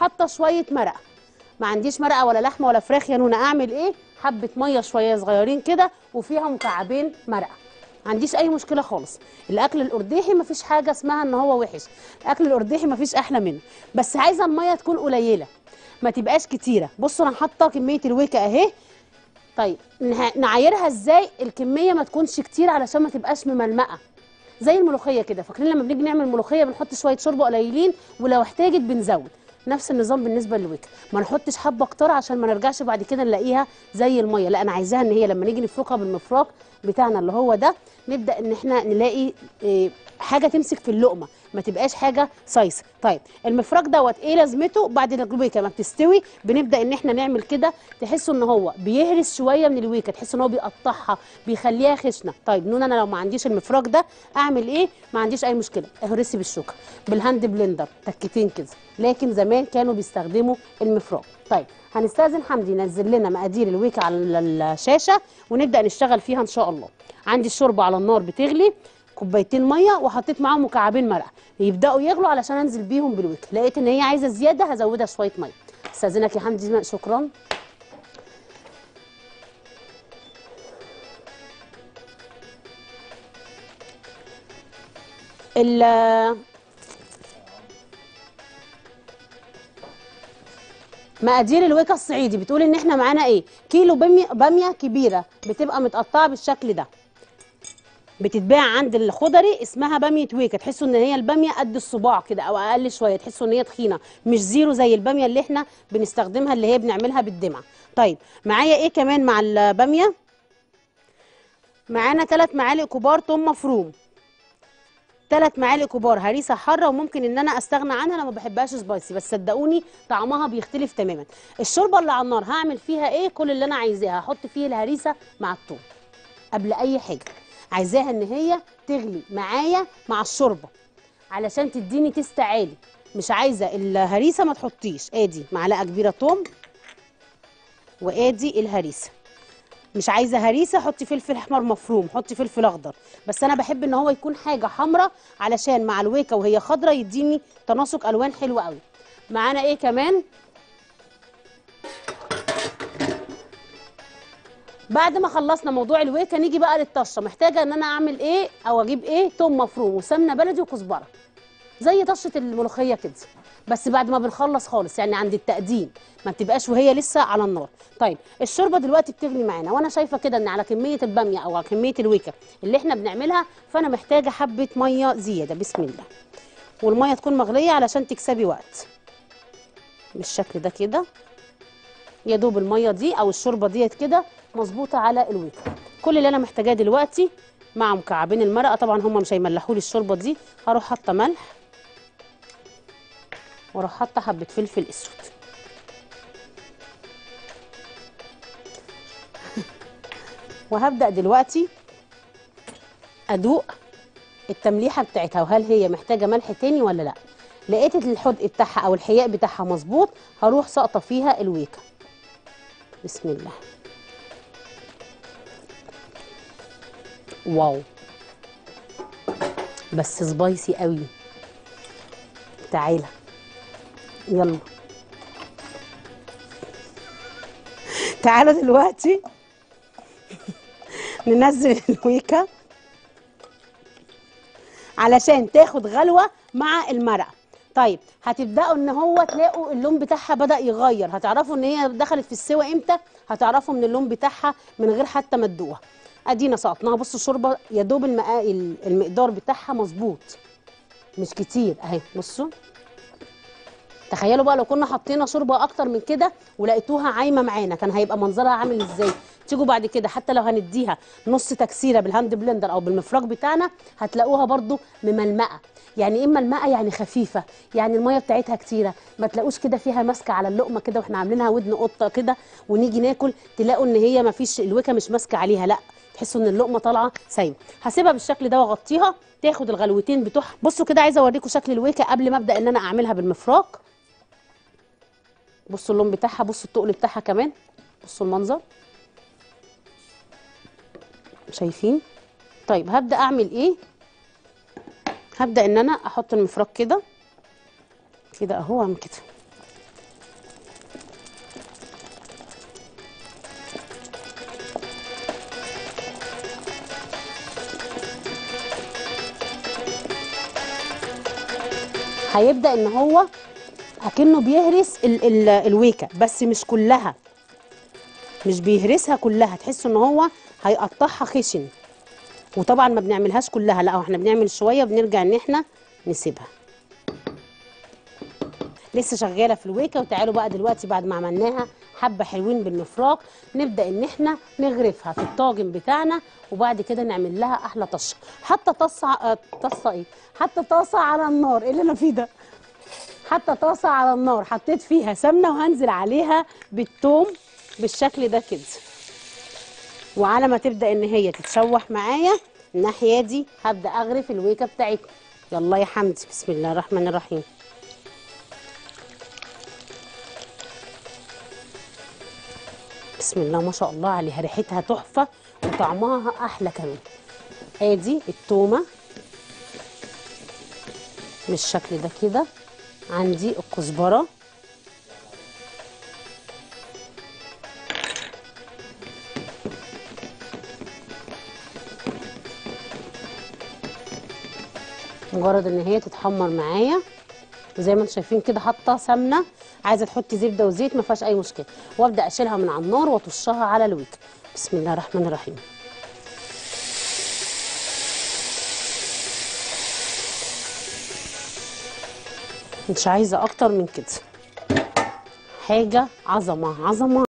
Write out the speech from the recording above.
حاطه شويه مرقه ما عنديش مرقه ولا لحمه ولا فراخ يا نونا اعمل ايه حبه ميه شويه صغيرين كده وفيها مكعبين مرقه ما عنديش اي مشكله خالص الاكل الارداحي ما فيش حاجه اسمها ان هو وحش الاكل الارداحي ما فيش احلى منه بس عايزه الميه تكون قليله ما تبقاش كتيره بصوا انا حاطه كميه الويكه اهي طيب نه- نعايرها ازاي الكميه ما تكونش كتير علشان ما تبقاش مملمقه زي الملوخيه كده فاكرين لما بنيجي نعمل ملوخيه بنحط شويه شوربه قليلين ولو احتاجت بنزود نفس النظام بالنسبه للويكه ما نحطش حبه كتار عشان ما نرجعش بعد كده نلاقيها زي الميه لا انا عايزاها ان هي لما نيجي نفركها بالمفراك بتاعنا اللي هو ده نبدا ان احنا نلاقي إيه، حاجه تمسك في اللقمه ما تبقاش حاجه صيصه طيب المفراك دوت ايه لازمته بعد الويكه ما بتستوي بنبدا ان احنا نعمل كده تحسوا ان هو بيهرس شويه من الويكه تحسوا ان هو بيقطعها بيخليها خشنه طيب نون انا لو ما عنديش المفراك ده اعمل ايه ما عنديش اي مشكله اهرسي بالشوكه بالهاند بلندر تكتين كده لكن زمان كانوا بيستخدموا المفراك طيب هنستاذن حمدي ينزل لنا مقادير الويكه على الشاشه ونبدا نشتغل فيها ان شاء الله عندي الشوربه على النار بتغلي كوبايتين ميه وحطيت معاهم مكعبين مرقه يبداوا يغلوا علشان انزل بيهم بالويكه لقيت ان هي عايزه زياده هزودها شويه ميه استاذنك يا حمدي شكرا ال مقادير الويكا الصعيدي بتقول ان احنا معانا ايه كيلو باميه باميه كبيره بتبقى متقطعه بالشكل ده بتتباع عند الخضري اسمها باميه ويكا تحسوا ان هي الباميه قد الصباع كده او اقل شويه تحسوا ان هي تخينه مش زيرو زي الباميه اللي احنا بنستخدمها اللي هي بنعملها بالدمعه طيب معايا ايه كمان مع الباميه معانا ثلاث معالق كبار توم مفروم ثلاث معالق كبار هريسه حاره وممكن ان انا استغنى عنها لما بحبهاش سبايسي بس صدقوني طعمها بيختلف تماما الشوربه اللي على النار هعمل فيها ايه كل اللي انا عايزاها هحط فيه الهريسه مع الثوم قبل اي حاجه عايزاها ان هي تغلي معايا مع الشوربه علشان تديني تست عالي مش عايزه الهريسه ما تحطيش ادي معلقه كبيره توم وادي الهريسه مش عايزه هريسه حطي فلفل احمر مفروم حطي فلفل اخضر بس انا بحب ان هو يكون حاجه حمراء علشان مع الويكه وهي خضراء يديني تناسق الوان حلو قوي معانا ايه كمان بعد ما خلصنا موضوع الويكه نيجي بقى للطشه محتاجه ان انا اعمل ايه او اجيب ايه توم مفروم وسمنه بلدي وكزبره زي طشه الملوخيه كده بس بعد ما بنخلص خالص يعني عند التقديم ما بتبقاش وهي لسه على النار طيب الشوربه دلوقتي بتغلي معانا وانا شايفه كده ان على كميه الباميه او على كميه الويكه اللي احنا بنعملها فانا محتاجه حبه ميه زياده بسم الله والميه تكون مغليه علشان تكسبي وقت بالشكل ده كده يا دوب الميه دي او الشوربه ديت كده مظبوطه على الويكه كل اللي انا محتاجاه دلوقتي مع مكعبين المرقه طبعا هم مش هيملحوا لي الشوربه دي هروح حاطه ملح واروح حاطه حبه فلفل اسود وهبدا دلوقتي ادوق التمليحه بتاعتها وهل هي محتاجه ملح تاني ولا لا لقيت الحدق بتاعها او الحياء بتاعها مظبوط هروح ساقطه فيها الويكه بسم الله واو بس سبايسي قوي تعالى يلا تعالوا دلوقتي ننزل الويكه علشان تاخد غلوه مع المرقه طيب هتبداوا ان هو تلاقوا اللون بتاعها بدا يغير هتعرفوا ان هي دخلت في السوا امتى هتعرفوا من اللون بتاعها من غير حتى ما تدوقها ادينا سقطناها بصوا الشوربه يا دوب المقا... المقدار بتاعها مظبوط مش كتير اهي بصوا تخيلوا بقى لو كنا حطينا شوربه اكتر من كده ولقيتوها عايمه معانا كان هيبقى منظرها عامل ازاي تيجوا بعد كده حتى لو هنديها نص تكسيره بالهاند بلندر او بالمفراك بتاعنا هتلاقوها برضو مملمقه يعني ايه ملمقه يعني خفيفه يعني الميه بتاعتها كتيره ما تلاقوش كده فيها ماسكه على اللقمه كده واحنا عاملينها ودن قطه كده ونيجي ناكل تلاقوا ان هي ما فيش الوكه مش ماسكه عليها لا تحسوا ان اللقمه طالعه سايبه هسيبها بالشكل ده واغطيها تاخد الغلوتين بتوعها بصوا كده عايزه اوريكم شكل الويكه قبل ما ابدا ان انا اعملها بالمفراك بصوا اللون بتاعها بصوا التقل بتاعها كمان بصوا المنظر شايفين طيب هبدا اعمل ايه هبدا ان انا احط المفرك كده كده اهو اعمل كده هيبدا ان هو اكنه بيهرس ال ال الويكه بس مش كلها مش بيهرسها كلها تحس ان هو هيقطعها خشن وطبعا ما بنعملهاش كلها لا احنا بنعمل شويه وبنرجع ان احنا نسيبها لسه شغاله في الويكه وتعالوا بقى دلوقتي بعد ما عملناها حبه حلوين بالمفراق نبدا ان احنا نغرفها في الطاجن بتاعنا وبعد كده نعمل لها احلى طشه حتى طاسه آه، طاسه ايه حتى طاسه على النار ايه اللي انا فيه ده حتى طاسه على النار حطيت فيها سمنه وهنزل عليها بالثوم بالشكل ده كده وعلى ما تبدا ان هي تتشوح معايا الناحيه دي هبدا اغرف الويكه بتاعتنا يلا يا حمدي بسم الله الرحمن الرحيم بسم الله ما شاء الله عليها ريحتها تحفه وطعمها احلى كمان ادي التومه بالشكل ده كده عندي الكزبره مجرد ان هي تتحمر معايا وزي ما انتم شايفين كده حاطه سمنه عايزه تحطي زبده وزيت ما فيهاش اي مشكله وابدا اشيلها من على النار واطشها على الويك بسم الله الرحمن الرحيم مش عايزه اكتر من كده حاجه عظمه عظمه